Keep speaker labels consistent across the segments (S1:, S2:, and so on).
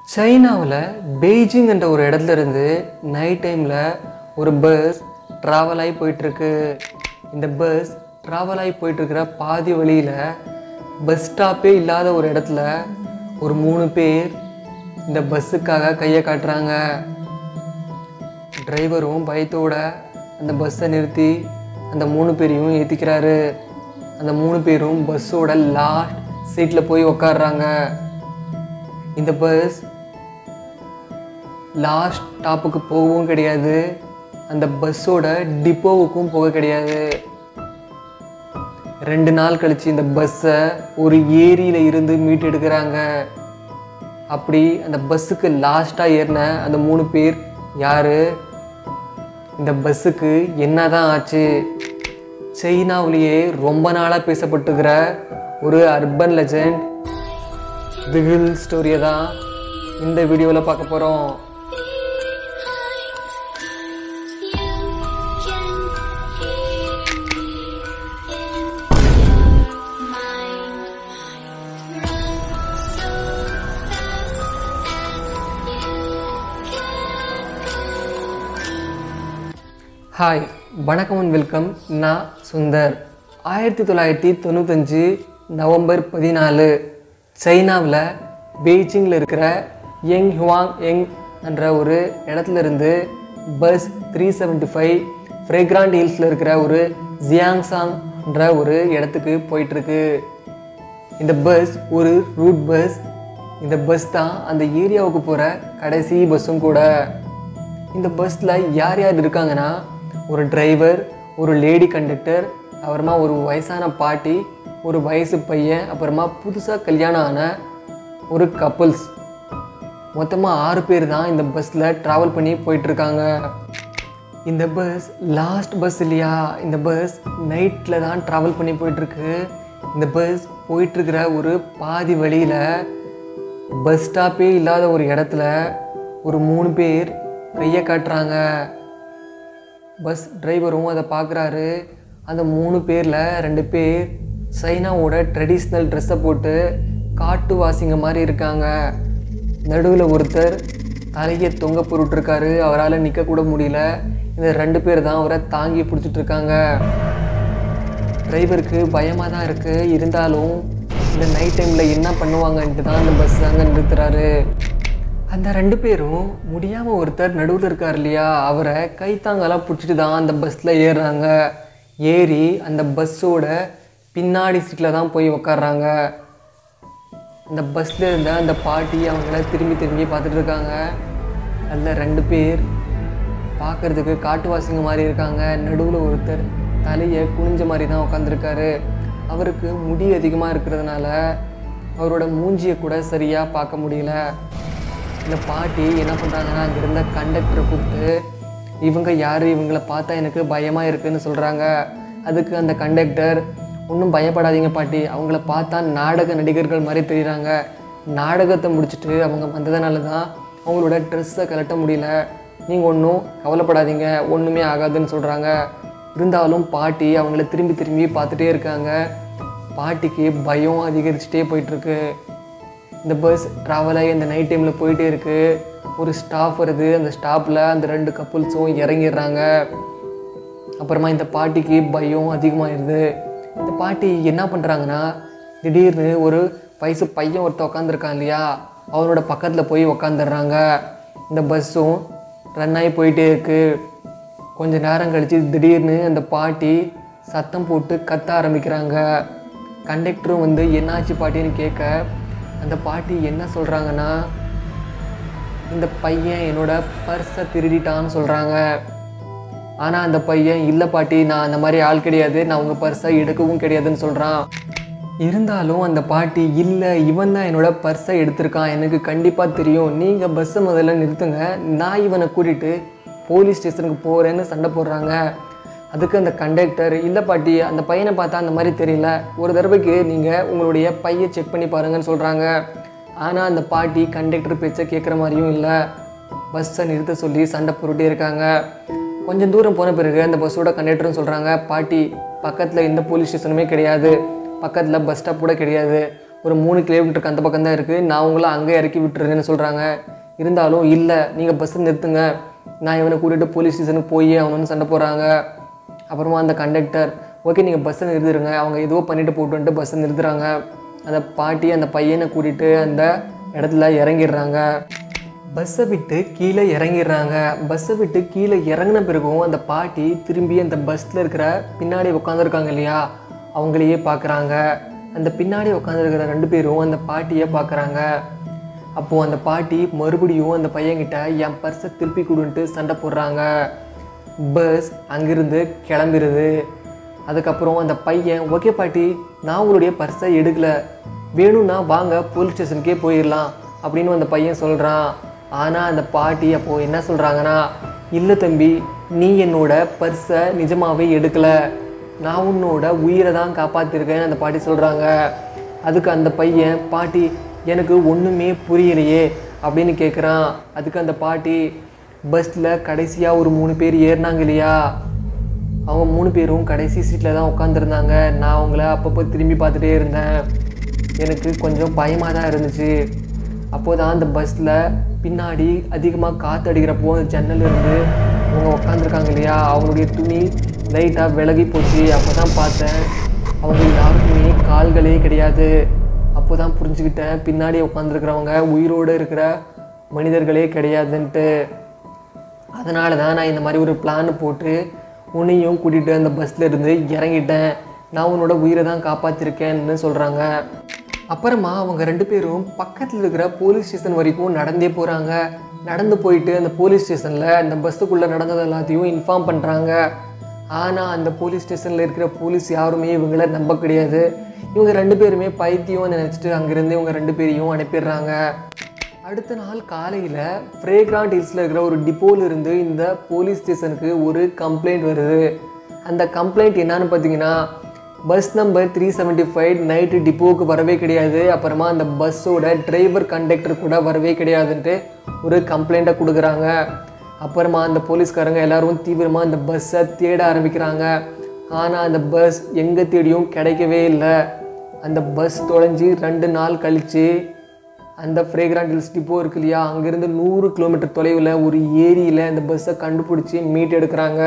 S1: சைனாவில் பெய்ஜிங் என்ற ஒரு இடத்துல இருந்து நைட் டைமில் ஒரு பஸ் ட்ராவல் ஆகி போயிட்டுருக்கு இந்த பஸ் ட்ராவல் ஆகி போயிட்டுருக்கிற பாதி வழியில் பஸ் ஸ்டாப்பே இல்லாத ஒரு இடத்துல ஒரு மூணு பேர் இந்த பஸ்ஸுக்காக கையை காட்டுறாங்க டிரைவரும் பயத்தோட அந்த பஸ்ஸை நிறுத்தி அந்த மூணு பேரையும் ஏற்றிக்கிறாரு அந்த மூணு பேரும் பஸ்ஸோட லாஸ்ட் சீட்டில் போய் உக்காடுறாங்க இந்த பஸ் லாஸ்ட் ஸ்டாப்புக்கு போகவும் கிடையாது அந்த பஸ்ஸோட டிப்போவுக்கும் போக கிடையாது ரெண்டு நாள் கழிச்சு இந்த பஸ்ஸை ஒரு ஏரியில் இருந்து மீட்டு எடுக்கிறாங்க அப்படி அந்த பஸ்ஸுக்கு லாஸ்ட்டாக ஏறின அந்த மூணு பேர் யார் இந்த பஸ்ஸுக்கு என்னதான் ஆச்சு சைனாவிலேயே ரொம்ப நாளாக பேசப்பட்டுக்கிற ஒரு அர்பன் லெஜண்ட் திகில் ஸ்டோரியை தான் இந்த வீடியோவில் பார்க்க போகிறோம் ஹாய் வணக்கம் அண்ட் வெல்கம் நான் சுந்தர் ஆயிரத்தி தொள்ளாயிரத்தி தொண்ணூத்தஞ்சு நவம்பர் பதினாலு சைனாவில் பெய்ஜிங்கில் இருக்கிற யங் ஹுவாங் யங் என்ற ஒரு இடத்துல இருந்து bus three seventy five fragrant ஹில்ஸில் இருக்கிற ஒரு ஜியாங்சாங் என்ற ஒரு இடத்துக்கு போயிட்டுருக்கு இந்த பஸ் ஒரு ரூட் பஸ் இந்த பஸ் தான் அந்த ஏரியாவுக்கு போகிற கடைசி பஸ்ஸும் கூட இந்த பஸ்ஸில் யார் யார் இருக்காங்கன்னா ஒரு டிரைவர் ஒரு லேடி கண்டக்டர் அப்புறமா ஒரு வயசான பாட்டி ஒரு வயசு பையன் அப்புறமா புதுசாக கல்யாணம் ஆன ஒரு கப்புள்ஸ் மொத்தமாக ஆறு பேர் தான் இந்த பஸ்ஸில் ட்ராவல் பண்ணி போயிட்டுருக்காங்க இந்த பஸ் லாஸ்ட் பஸ் இல்லையா இந்த பஸ் நைட்டில் தான் ட்ராவல் பண்ணி போயிட்டுருக்கு இந்த பஸ் போயிட்டுருக்கிற ஒரு பாதி வழியில் பஸ் ஸ்டாப்பே இல்லாத ஒரு இடத்துல ஒரு மூணு பேர் கையை காட்டுறாங்க பஸ் டிரைவரும் அதை பார்க்குறாரு அந்த மூணு பேரில் ரெண்டு பேர் சைனாவோட ட்ரெடிஷ்னல் ட்ரெஸ்ஸை போட்டு காட்டுவாசிங்க மாதிரி இருக்காங்க நடுவில் ஒருத்தர் தலையை தொங்க போட்டுருக்காரு அவரால் நிற்கக்கூட முடியல இந்த ரெண்டு பேர் தான் அவரை தாங்கி பிடிச்சிட்டு இருக்காங்க டிரைவருக்கு பயமாக தான் இருக்குது இருந்தாலும் இந்த நைட் டைமில் என்ன பண்ணுவாங்கன்ட்டு தான் அந்த பஸ் அங்கே நிறுத்துறாரு அந்த ரெண்டு பேரும் முடியாமல் ஒருத்தர் நடுவில் இருக்கார் இல்லையா அவரை கைத்தாங்கலாம் பிடிச்சிட்டு தான் அந்த பஸ்ஸில் ஏறுறாங்க ஏறி அந்த பஸ்ஸோட பின்னாடி சீட்டில் தான் போய் உக்காடுறாங்க அந்த பஸ்ஸில் இருந்த அந்த பாட்டி அவங்கள திரும்பி திரும்பி பார்த்துட்டு இருக்காங்க அதில் ரெண்டு பேர் பார்க்குறதுக்கு காட்டுவாசிங்க மாதிரி இருக்காங்க நடுவில் ஒருத்தர் தலையை குனிஞ்ச மாதிரி தான் உட்காந்துருக்காரு அவருக்கு முடி அதிகமாக இருக்கிறதுனால அவரோட மூஞ்சியை கூட சரியாக பார்க்க முடியல இந்த பாட்டி என்ன பண்ணுறாங்கன்னா அங்கே இருந்த கண்டக்டரை கூப்பிட்டு இவங்க யார் இவங்களை பார்த்தா எனக்கு பயமாக இருக்குன்னு சொல்கிறாங்க அதுக்கு அந்த கண்டக்டர் ஒன்றும் பயப்படாதீங்க பாட்டி அவங்கள பார்த்தா நாடக நடிகர்கள் மாதிரி தெரியுறாங்க நாடகத்தை முடிச்சுட்டு அவங்க வந்ததுனால தான் அவங்களோட ட்ரெஸ்ஸை கலட்ட முடியல நீங்கள் ஒன்றும் கவலைப்படாதீங்க ஒன்றுமே ஆகாதுன்னு சொல்கிறாங்க இருந்தாலும் பாட்டி அவங்கள திரும்பி திரும்பி பார்த்துட்டே இருக்காங்க பாட்டிக்கு பயம் அதிகரிச்சுட்டே போயிட்டுருக்கு இந்த பஸ் ட்ராவல் ஆகி அந்த நைட் டைமில் போயிட்டே இருக்குது ஒரு ஸ்டாப் வருது அந்த ஸ்டாப்பில் அந்த ரெண்டு கப்புள்ஸும் இறங்கிடுறாங்க அப்புறமா இந்த பாட்டிக்கு பயம் அதிகமாகிடுது இந்த பாட்டி என்ன பண்ணுறாங்கன்னா திடீர்னு ஒரு வயசு பையன் ஒருத்தர் உட்காந்துருக்கான் இல்லையா அவனோட பக்கத்தில் போய் உக்காந்துடுறாங்க இந்த பஸ்ஸும் ரன் ஆகி போயிட்டே இருக்குது கொஞ்ச நேரம் கழித்து திடீர்னு அந்த பாட்டி சத்தம் போட்டு கத்த ஆரம்பிக்கிறாங்க கண்டக்டரும் வந்து என்னாச்சு பாட்டின்னு கேட்க அந்த பாட்டி என்ன சொல்கிறாங்கன்னா இந்த பையன் என்னோட பர்ஸை திருடிட்டான்னு சொல்கிறாங்க ஆனால் அந்த பையன் இல்லை பாட்டி நான் அந்த மாதிரி ஆள் கிடையாது நான் உங்கள் பர்ஸை எடுக்கவும் கிடையாதுன்னு சொல்கிறான் இருந்தாலும் அந்த பாட்டி இல்லை இவன் தான் என்னோட பர்ஸை எடுத்திருக்கான் எனக்கு கண்டிப்பாக தெரியும் நீங்கள் பஸ்ஸை முதல்ல நிறுத்துங்க நான் இவனை கூட்டிகிட்டு போலீஸ் ஸ்டேஷனுக்கு போகிறேன்னு சண்டை போடுறாங்க அதுக்கு அந்த கண்டக்டர் இல்லை பாட்டி அந்த பையனை பார்த்தா அந்த மாதிரி தெரியல ஒரு தடவைக்கு நீங்கள் உங்களுடைய பையை செக் பண்ணி பாருங்கன்னு சொல்கிறாங்க ஆனால் அந்த பாட்டி கண்டக்டர் பேச்சை கேட்குற மாதிரியும் இல்லை பஸ்ஸை நிறுத்த சொல்லி சண்டை போட்டுட்டே இருக்காங்க கொஞ்சம் தூரம் போன பிறகு அந்த பஸ்ஸோட கண்டக்டரும் சொல்கிறாங்க பாட்டி பக்கத்தில் எந்த போலீஸ் ஸ்டேஷனுமே கிடையாது பக்கத்தில் பஸ் ஸ்டாப் கூட கிடையாது ஒரு மூணு கிலோமீட்டருக்கு அந்த பக்கம் தான் இருக்குது நான் உங்களை அங்கே இறக்கி விட்டுறேன்னு சொல்கிறாங்க இருந்தாலும் இல்லை நீங்கள் பஸ்ஸை நிறுத்துங்க நான் இவனை கூட்டிகிட்டு போலீஸ் ஸ்டேஷனுக்கு போய் அவனு சண்டை போடுறாங்க அப்புறமா அந்த கண்டக்டர் ஓகே நீங்கள் பஸ்ஸை நிறுத்திடுங்க அவங்க எதுவோ பண்ணிட்டு போட்டுன்ட்டு பஸ்ஸை நிறுத்துறாங்க அந்த பாட்டி அந்த பையனை கூட்டிகிட்டு அந்த இடத்துல இறங்கிடுறாங்க பஸ்ஸை விட்டு கீழே இறங்கிடுறாங்க பஸ்ஸை விட்டு கீழே இறங்கின பிறகும் அந்த பாட்டி திரும்பி அந்த பஸ்ஸில் இருக்கிற பின்னாடி உட்காந்துருக்காங்க இல்லையா அவங்களையே பார்க்குறாங்க அந்த பின்னாடி உட்காந்துருக்கிற ரெண்டு பேரும் அந்த பாட்டியை பார்க்குறாங்க அப்போது அந்த பாட்டி மறுபடியும் அந்த பையன்கிட்ட என் பர்ஸை திருப்பி கொடுன்ட்டு சண்டை போடுறாங்க பஸ் அங்கிருந்து கிளம்பிடுது அதுக்கப்புறம் அந்த பையன் ஓகே பாட்டி நான் உங்களுடைய பர்ஸை எடுக்கல வேணும்னா வாங்க போலீஸ் ஸ்டேஷனுக்கே போயிடலாம் அப்படின்னு அந்த பையன் சொல்கிறான் ஆனால் அந்த பாட்டி அப்போது என்ன சொல்கிறாங்கன்னா இல்லை தம்பி நீ என்னோட பர்ஸை நிஜமாவே எடுக்கலை நான் உன்னோட உயிரை தான் காப்பாற்றிருக்கேன்னு அந்த பாட்டி சொல்கிறாங்க அதுக்கு அந்த பையன் பாட்டி எனக்கு ஒன்றுமே புரியலையே அப்படின்னு கேட்குறான் அதுக்கு அந்த பாட்டி பஸ்ஸில் கடைசியாக ஒரு மூணு பேர் ஏறினாங்க இல்லையா அவங்க மூணு பேரும் கடைசி சீட்டில் தான் உட்காந்துருந்தாங்க நான் அவங்கள அப்பப்போ திரும்பி பார்த்துட்டே இருந்தேன் எனக்கு கொஞ்சம் பயமாக தான் இருந்துச்சு அப்போ தான் அந்த பஸ்ஸில் பின்னாடி அதிகமாக காற்று அடிக்கிறப்போ அந்த ஜன்னல் இருந்து அவங்க உட்காந்துருக்காங்க இல்லையா அவங்களுடைய துணி லைட்டாக விலகி போச்சு அப்போ தான் பார்த்தேன் அவங்க யாருக்குமே கால்களே கிடையாது அப்போ தான் புரிஞ்சுக்கிட்டேன் பின்னாடி உட்காந்துருக்கிறவங்க உயிரோடு இருக்கிற மனிதர்களே கிடையாதுன்ட்டு அதனால தான் நான் இந்த மாதிரி ஒரு பிளான் போட்டு உன்னையும் கூட்டிகிட்டு அந்த பஸ்ஸில் இருந்து இறங்கிட்டேன் நான் உன்னோட உயிரை தான் காப்பாற்றிருக்கேன்னு சொல்கிறாங்க அப்புறமா அவங்க ரெண்டு பேரும் பக்கத்தில் இருக்கிற போலீஸ் ஸ்டேஷன் வரைக்கும் நடந்தே போகிறாங்க நடந்து போயிட்டு அந்த போலீஸ் ஸ்டேஷனில் அந்த பஸ்ஸுக்குள்ளே நடந்தது எல்லாத்தையும் இன்ஃபார்ம் பண்ணுறாங்க ஆனால் அந்த போலீஸ் ஸ்டேஷனில் இருக்கிற போலீஸ் யாருமே இவங்கள நம்ப கிடையாது இவங்க ரெண்டு பேருமே பைத்தியம் நினச்சிட்டு அங்கேருந்து இவங்க ரெண்டு பேரையும் அனுப்பிடுறாங்க அடுத்த நாள் காலையில் ஃப்ரேக்ராண்ட் ஹில்ஸில் இருக்கிற ஒரு டிப்போல இருந்து இந்த போலீஸ் ஸ்டேஷனுக்கு ஒரு கம்ப்ளைண்ட் வருது அந்த கம்ப்ளைண்ட் என்னன்னு பார்த்தீங்கன்னா bus number three seventy five night டிப்போவுக்கு வரவே கிடையாது அப்புறமா அந்த பஸ்ஸோட டிரைவர் கண்டக்டர் கூட வரவே கிடையாதுன்ட்டு ஒரு கம்ப்ளைண்ட்டை கொடுக்குறாங்க அப்புறமா அந்த போலீஸ்காரங்க எல்லாரும் தீவிரமாக அந்த பஸ்ஸை தேட ஆரம்பிக்கிறாங்க ஆனால் அந்த பஸ் எங்கே தேடியும் கிடைக்கவே இல்லை அந்த பஸ் தொலைஞ்சி ரெண்டு நாள் கழித்து அந்த ஃப்ரேக்ராண்ட் ஹில்ஸ் டிப்போ இருக்கு இல்லையா அங்கேருந்து நூறு கிலோமீட்டர் தொலைவில் ஒரு ஏரியில் அந்த பஸ்ஸை கண்டுபிடிச்சி மீட் எடுக்கிறாங்க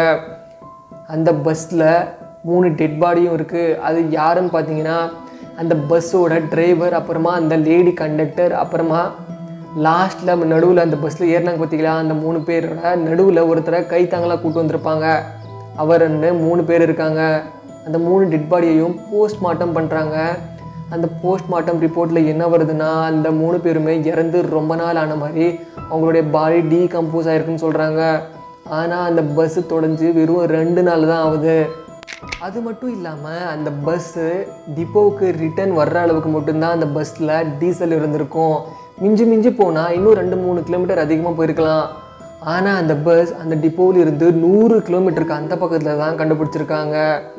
S1: அந்த பஸ்ஸில் மூணு டெட் பாடியும் இருக்குது அது யாருன்னு பார்த்தீங்கன்னா அந்த பஸ்ஸோட டிரைவர் அப்புறமா அந்த லேடி கண்டக்டர் அப்புறமா லாஸ்ட்டில் நடுவில் அந்த பஸ்ஸில் ஏறினாங்க பார்த்தீங்களா அந்த மூணு பேரோட நடுவில் ஒருத்தரை கைத்தாங்களாக கூட்டு வந்திருப்பாங்க அவர்னு மூணு பேர் இருக்காங்க அந்த மூணு டெட் பாடியையும் போஸ்ட்மார்ட்டம் பண்ணுறாங்க அந்த போஸ்ட்மார்ட்டம் ரிப்போர்ட்டில் என்ன வருதுன்னா அந்த மூணு பேருமே இறந்து ரொம்ப நாள் ஆன மாதிரி அவங்களுடைய பாடி டீகம்போஸ் ஆயிருக்குன்னு சொல்கிறாங்க ஆனால் அந்த பஸ்ஸு தொடஞ்சு வெறும் ரெண்டு நாள் தான் ஆகுது அது மட்டும் இல்லாமல் அந்த பஸ்ஸு டிப்போவுக்கு ரிட்டர்ன் வர்ற அளவுக்கு மட்டும்தான் அந்த பஸ்ஸில் டீசல் இருந்திருக்கும் மிஞ்சி மிஞ்சி போனால் இன்னும் ரெண்டு மூணு கிலோமீட்டர் அதிகமாக போயிருக்கலாம் ஆனால் அந்த பஸ் அந்த டிப்போவில் இருந்து நூறு கிலோமீட்டருக்கு அந்த பக்கத்தில் தான் கண்டுபிடிச்சிருக்காங்க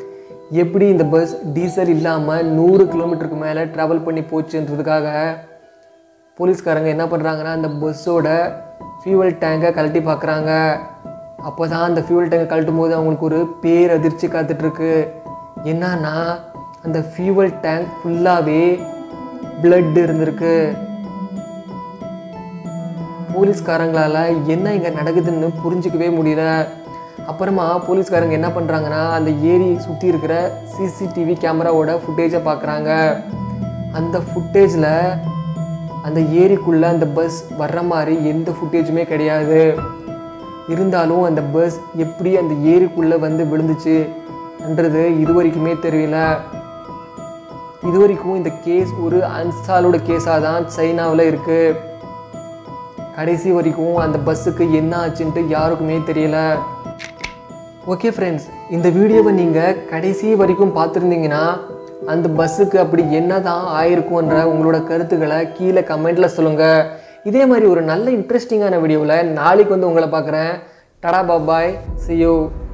S1: எப்படி இந்த பஸ் டீசல் இல்லாமல் நூறு கிலோமீட்டருக்கு மேலே ட்ராவல் பண்ணி போச்சுன்றதுக்காக போலீஸ்காரங்க என்ன பண்ணுறாங்கன்னா அந்த பஸ்ஸோட ஃபியூவல் டேங்கை கழட்டி பார்க்குறாங்க அப்போ தான் அந்த ஃபியூவல் டேங்கை கழட்டும் போது அவங்களுக்கு ஒரு பேரதிர்ச்சி காத்துட்ருக்கு என்னன்னா அந்த ஃபியூவல் டேங்க் ஃபுல்லாகவே blood இருந்திருக்கு போலீஸ்காரங்களால் என்ன இங்கே நடக்குதுன்னு புரிஞ்சிக்கவே முடியல அப்புறமா போலீஸ்காரங்க என்ன பண்ணுறாங்கன்னா அந்த ஏரி சுற்றி இருக்கிற சிசிடிவி கேமராவோட ஃபுட்டேஜை பார்க்குறாங்க அந்த ஃபுட்டேஜில் அந்த ஏரிக்குள்ளே அந்த பஸ் வர்ற மாதிரி எந்த ஃபுட்டேஜுமே கிடையாது இருந்தாலும் அந்த பஸ் எப்படி அந்த ஏரிக்குள்ளே வந்து விழுந்துச்சுன்றது இது வரைக்குமே தெரியல இது வரைக்கும் இந்த கேஸ் ஒரு அன்சாலோட கேஸாக தான் சைனாவில் இருக்குது கடைசி வரைக்கும் அந்த பஸ்ஸுக்கு என்ன ஆச்சுன்ட்டு யாருக்குமே தெரியல ஓகே ஃப்ரெண்ட்ஸ் இந்த வீடியோவை நீங்கள் கடைசி வரைக்கும் பார்த்துருந்தீங்கன்னா அந்த பஸ்ஸுக்கு அப்படி என்ன தான் ஆயிருக்கும்ன்ற உங்களோட கருத்துக்களை கீழே கமெண்ட்டில் சொல்லுங்கள் இதே மாதிரி ஒரு நல்ல இன்ட்ரெஸ்டிங்கான வீடியோவில் நாளைக்கு வந்து உங்களை பார்க்குறேன் டடா பாபாய் see you